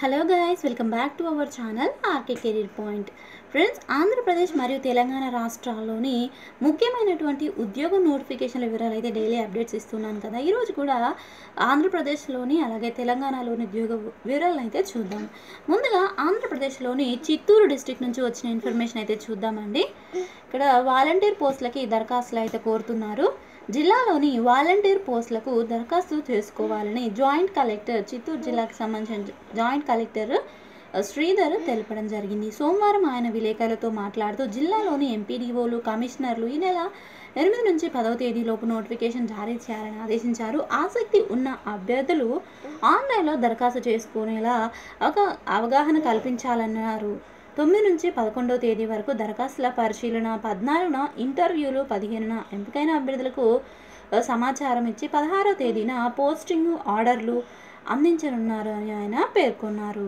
hello guys welcome back to our channel RK career point friends Andhra Pradesh మరియు తెలంగాణ రాష్ట్రాల్లోని ముఖ్యమైనటువంటి ఉద్యోగ నోటిఫికేషన్ల వివరాలు అయితే డైలీ అప్డేట్స్ ఇస్తున్నాను కదా ఈరోజు కూడా ఆంధ్రప్రదేశ్లోని అలాగే తెలంగాణలోని ఉద్యోగ వివరాలను అయితే చూద్దాం ముందుగా ఆంధ్రప్రదేశ్లోని చిత్తూరు డిస్టిక్ నుంచి వచ్చిన ఇన్ఫర్మేషన్ అయితే చూద్దామండి ఇక్కడ వాలంటీర్ పోస్టులకి దరఖాస్తులు అయితే కోరుతున్నారు జిల్లాలోని వాలంటీర్ పోస్టులకు దరఖాస్తు చేసుకోవాలని జాయింట్ కలెక్టర్ చిత్తూరు జిల్లాకు సంబంధించిన జాయింట్ కలెక్టర్ శ్రీధర్ తెలపడం జరిగింది సోమవారం ఆయన విలేకరులతో మాట్లాడుతూ జిల్లాలోని ఎంపీడీఓలు కమిషనర్లు ఈ నెల ఎనిమిది నుంచి పదవ తేదీలోపు నోటిఫికేషన్ జారీ చేయాలని ఆదేశించారు ఆసక్తి ఉన్న అభ్యర్థులు ఆన్లైన్లో దరఖాస్తు చేసుకునేలా ఒక అవగాహన కల్పించాలన్నారు తొమ్మిది నుంచి పదకొండవ తేదీ వరకు దరఖాస్తుల పరిశీలన పద్నాలుగున ఇంటర్వ్యూలు పదిహేనున ఎంపికైన అభ్యర్థులకు ఆ, సమాచారం ఇచ్చి పదహారవ తేదీన పోస్టింగ్ ఆర్డర్లు అందించనున్నారు అని ఆయన పేర్కొన్నారు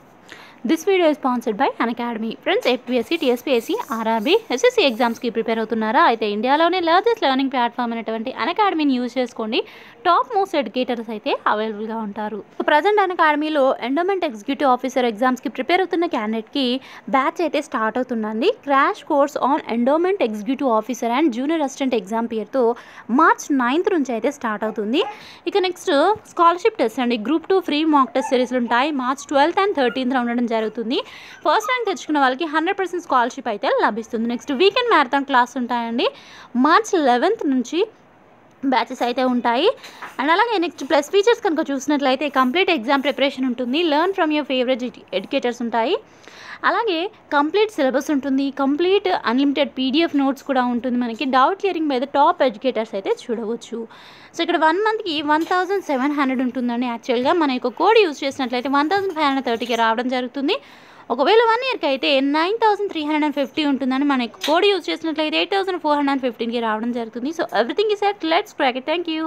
this video sponsored by Unacademy friends APSC TSPSC RRB SSC ఎగ్జామ్స్కి ప్రిపేర్ అవుతున్నారా అయితే ఇండియాలోనే లార్జెస్ట్ లెర్నింగ్ ప్లాట్ఫామ్ అనేటువంటి అన్ అకాడమీని యూజ్ చేసుకోండి టాప్ మోస్ట్ ఎడ్యుకేటర్స్ అయితే అవైలబుల్గా ఉంటారు ప్రజెంట్ అన్ అకాడమీలో ఎండోమెంట్ ఎగ్జిక్యూటివ్ ఆఫీసర్ ఎగ్జామ్స్కి ప్రిపేర్ అవుతున్న క్యాండిడేట్కి బ్యాచ్ అయితే స్టార్ట్ అవుతుందండి crash course on endowment executive officer and junior assistant exam పేరుతో మార్చ్ నైన్త్ నుంచి అయితే స్టార్ట్ అవుతుంది ఇక నెక్స్ట్ స్కాలర్షిప్ టెస్ట్ అండి group two free mock test సిరీస్లు ఉంటాయి మార్చ్ ట్వెల్త్ అండ్ థర్టీన్త్ ఉండడం జరుగుతుంది ఫస్ట్ ర్యాంక్ తెచ్చుకున్న వాళ్ళకి హండ్రెడ్ పర్సెంట్ స్కాలర్షిప్ అయితే లభిస్తుంది నెక్స్ట్ వీకెండ్ మ్యారథాన్ క్లాస్ ఉంటాయండి మార్చ్ లెవెన్త్ నుంచి బ్యాచెస్ అయితే ఉంటాయి అండ్ అలాగే నెక్స్ట్ ప్లస్ ఫీచర్స్ కనుక చూసినట్లయితే కంప్లీట్ ఎగ్జామ్ ప్రిపరేషన్ ఉంటుంది learn from your favourite educators ఉంటాయి అలాగే కంప్లీట్ సిలబస్ ఉంటుంది కంప్లీట్ అన్లిమిటెడ్ పీడిఎఫ్ నోట్స్ కూడా ఉంటుంది మనకి డౌట్ క్లియరింగ్ మీద టాప్ ఎడ్యుకేటర్స్ అయితే చూడవచ్చు సో ఇక్కడ వన్ మంత్కి వన్ థౌజండ్ సెవెన్ హండ్రెడ్ ఉంటుందండి యాక్చువల్గా మన యొక్క కోడ్ యూస్ చేసినట్లయితే వన్ థౌసండ్ ఫైవ్ హండ్రెడ్ థర్టీకి రావడం జరుగుతుంది ఒకవేళ వన్ ఇయర్కి అయితే nine thousand three hundred and fifty ఉంటుందని మన యొక్క కోడ్ యూస్ చేసినట్లయితే eight thousand four hundred and ఫిఫ్టీన్కి రావడం జరుగుతుంది so everything is at let's crack thank you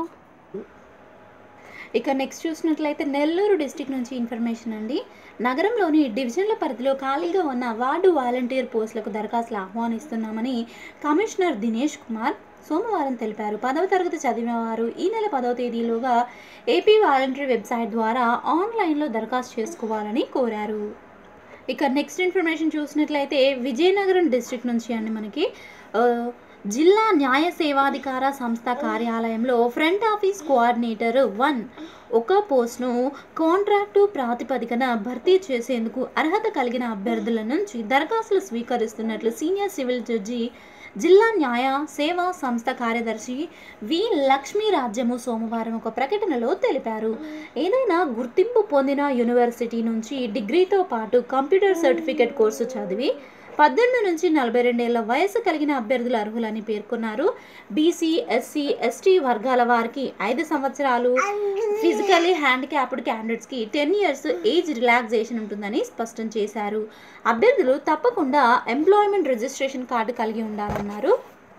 ఇక నెక్స్ట్ చూసినట్లయితే నెల్లూరు డిస్టిక్ నుంచి ఇన్ఫర్మేషన్ అండి నగరంలోని డివిజన్ల పరిధిలో ఖాళీగా ఉన్న వార్డు వాలంటీర్ పోస్టులకు దరఖాస్తులు ఆహ్వానిస్తున్నామని కమిషనర్ దినేష్ కుమార్ సోమవారం తెలిపారు పదవ తరగతి చదివిన వారు ఈ నెల పదవ తేదీలోగా ఏపీ వాలంటీర్ వెబ్సైట్ ద్వారా ఆన్లైన్లో దరఖాస్తు చేసుకోవాలని కోరారు ఇక నెక్స్ట్ ఇన్ఫర్మేషన్ చూసినట్లయితే విజయనగరం డిస్ట్రిక్ట్ నుంచి అండి మనకి ఆ, జిల్లా న్యాయ సేవాధికార సంస్థ కార్యాలయంలో ఫ్రంట్ ఆఫీస్ కోఆర్డినేటర్ వన్ ఒక పోస్ట్ను కాంట్రాక్టు ప్రాతిపదికన భర్తీ చేసేందుకు అర్హత కలిగిన అభ్యర్థుల నుంచి దరఖాస్తులు స్వీకరిస్తున్నట్లు సీనియర్ సివిల్ జడ్జి జిల్లా న్యాయ సేవా సంస్థ కార్యదర్శి వి లక్ష్మీ రాజ్యము సోమవారం ఒక ప్రకటనలో తెలిపారు ఏదైనా గుర్తింపు పొందిన యూనివర్సిటీ నుంచి డిగ్రీతో పాటు కంప్యూటర్ సర్టిఫికేట్ కోర్సు చదివి పద్దెనిమిది నుంచి నలభై రెండేళ్ల వయసు కలిగిన అభ్యర్థులు అర్హులని పేర్కొన్నారు బీసీ ఎస్సీ ఎస్టీ వర్గాల వారికి ఐదు సంవత్సరాలు ఫిజికలీ హ్యాండిక్యాప్డ్ క్యాండిడేట్స్కి టెన్ ఇయర్స్ ఏజ్ రిలాక్సేషన్ ఉంటుందని స్పష్టం చేశారు అభ్యర్థులు తప్పకుండా ఎంప్లాయ్మెంట్ రిజిస్ట్రేషన్ కార్డు కలిగి ఉండాలన్నారు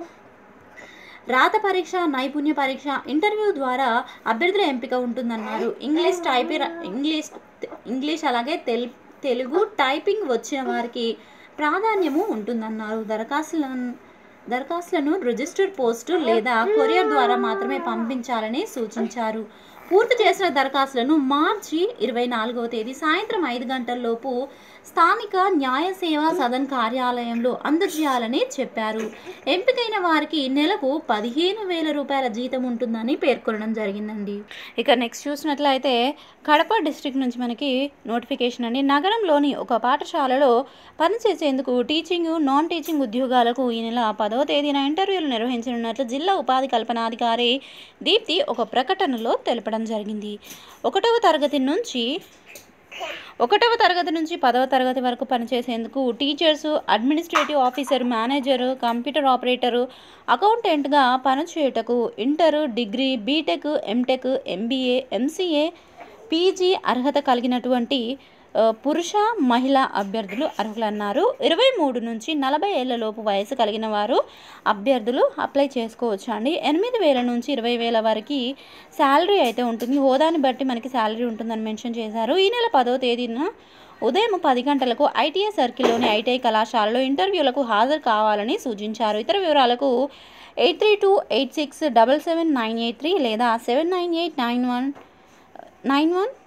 రాత పరీక్ష నైపుణ్య పరీక్ష ఇంటర్వ్యూ ద్వారా అభ్యర్థుల ఎంపిక ఉంటుందన్నారు ఇంగ్లీష్ టైపి ఇంగ్లీష్ ఇంగ్లీష్ అలాగే తెల్ తెలుగు టైపింగ్ వచ్చిన వారికి ప్రాధాన్యము ఉంటుందన్నారు దరఖాస్తులను దరఖాస్తులను రిజిస్టర్ పోస్టు లేదా కొరియర్ ద్వారా మాత్రమే పంపించాలని సూచించారు పూర్తి చేసిన దరఖాస్తులను మార్చి ఇరవై నాలుగవ తేదీ సాయంత్రం ఐదు గంటల్లోపు స్థానిక న్యాయ సేవా సదన్ కార్యాలయంలో అందజేయాలని చెప్పారు ఎంపికైన వారికి నెలకు పదిహేను వేల రూపాయల జీతం ఉంటుందని పేర్కొనడం జరిగిందండి ఇక నెక్స్ట్ చూసినట్లయితే కడప డిస్ట్రిక్ట్ నుంచి మనకి నోటిఫికేషన్ అండి నగరంలోని ఒక పాఠశాలలో పనిచేసేందుకు టీచింగ్ నాన్ టీచింగ్ ఉద్యోగాలకు ఈ నెల పదవ తేదీన ఇంటర్వ్యూలు నిర్వహించనున్నట్లు జిల్లా ఉపాధి కల్పనాధికారి దీప్తి ఒక ప్రకటనలో తెలపడం జరిగింది ఒకటవ తరగతి నుంచి ఒకటవ తరగతి నుంచి పదవ తరగతి వరకు పనిచేసేందుకు teachers administrative officer manager computer operator అకౌంటెంట్గా పనిచేయుటకు inter degree BTech MTech MBA MCA PG అర్హత కలిగినటువంటి ఆ, పురుష మహిళా అభ్యర్థులు అర్హులన్నారు ఇరవై మూడు నుంచి నలభై ఏళ్లలోపు వయసు కలిగిన వారు అభ్యర్థులు అప్లై చేసుకోవచ్చు అండి ఎనిమిది వేల నుంచి ఇరవై వేల వరకు శాలరీ అయితే ఉంటుంది హోదాని బట్టి మనకి శాలరీ ఉంటుందని మెన్షన్ చేశారు ఈ నెల పదో తేదీన ఉదయం పది గంటలకు ఐటీఐ సర్కిల్లోని ఐటీఐ కళాశాలలో ఇంటర్వ్యూలకు హాజరు కావాలని సూచించారు ఇతర వివరాలకు eight three two eight six double seven nine eight three లేదా seven nine eight nine one nine one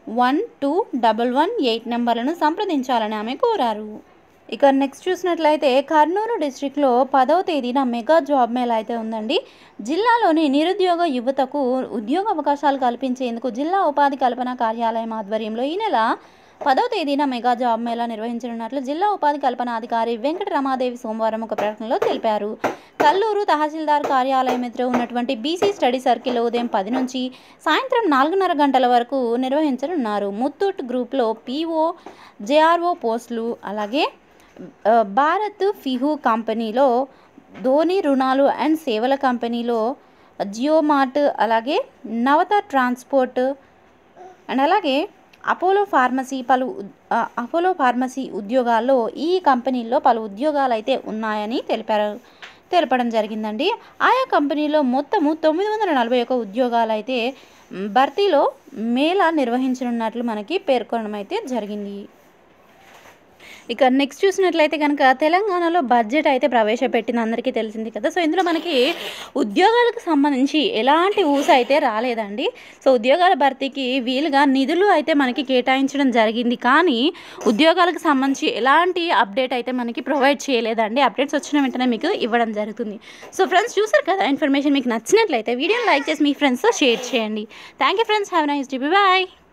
one two double one eight నెంబర్లను సంప్రదించాలని ఆమె కోరారు ఇక నెక్స్ట్ చూసినట్లయితే కర్నూలు డిస్ట్రిక్ట్లో పదవ తేదీన మెగా జాబ్ మేళ అయితే ఉందండి జిల్లాలోని నిరుద్యోగ యువతకు ఉద్యోగ అవకాశాలు కల్పించేందుకు జిల్లా ఉపాధి కల్పన కార్యాలయం ఆధ్వర్యంలో ఈ నెల పదవ తేదీన మెగా జాబ్ మేళా నిర్వహించనున్నట్లు జిల్లా ఉపాధి కల్పన అధికారి వెంకట రమాదేవి సోమవారం ఒక ప్రకటనలో తెలిపారు కల్లూరు తహసీల్దార్ కార్యాలయం ఎదురు ఉన్నటువంటి బీసీ స్టడీ సర్కిల్ ఉదయం పది నుంచి సాయంత్రం నాలుగున్నర గంటల వరకు నిర్వహించనున్నారు ముత్తూట్ గ్రూప్లో పీఓ జేఆర్ఓ పోస్టులు అలాగే ఆ, భారత్ ఫిహు కంపెనీలో ధోని రుణాలు అండ్ సేవల కంపెనీలో జియో మార్ట్ అలాగే నవత ట్రాన్స్పోర్ట్ అండ్ అలాగే అపోలో ఫార్మసీ పలు ఉద్- ఆ, అపోలో ఫార్మసీ ఉద్యోగాల్లో ఈ కంపెనీల్లో పలు ఉద్యోగాలు అయితే ఉన్నాయని తెలిపారు తెలపడం జరిగిందండి ఆయా కంపెనీలో మొత్తము తొమ్మిది వందల నలభై ఒక ఉద్యోగాలు అయితే మ్, భర్తీలో మేళా నిర్వహించనున్నట్లు మనకి పేర్కొనడం అయితే జరిగింది ఇక నెక్స్ట్ చూసినట్లయితే కనుక తెలంగాణలో బడ్జెట్ అయితే ప్రవేశపెట్టింది అందరికీ తెలిసింది కదా సో ఇందులో మనకి ఉద్యోగాలకు సంబంధించి ఎలాంటి ఊస అయితే రాలేదండి సో ఉద్యోగాల భర్తీకి వీలుగా నిధులు అయితే మనకి కేటాయించడం జరిగింది కానీ ఉద్యోగాలకు సంబంధించి ఎలాంటి అప్డేట్ అయితే మనకి ప్రొవైడ్ చేయలేదండి అప్డేట్స్ వచ్చిన వెంటనే మీకు ఇవ్వడం జరుగుతుంది సో ఫ్రెండ్స్ చూసారు కదా ఇన్ఫర్మేషన్ మీకు నచ్చినట్లయితే వీడియోని లైక్ చేసి మీ ఫ్రెండ్స్తో షేర్ చేయండి thank you friends have nice day bye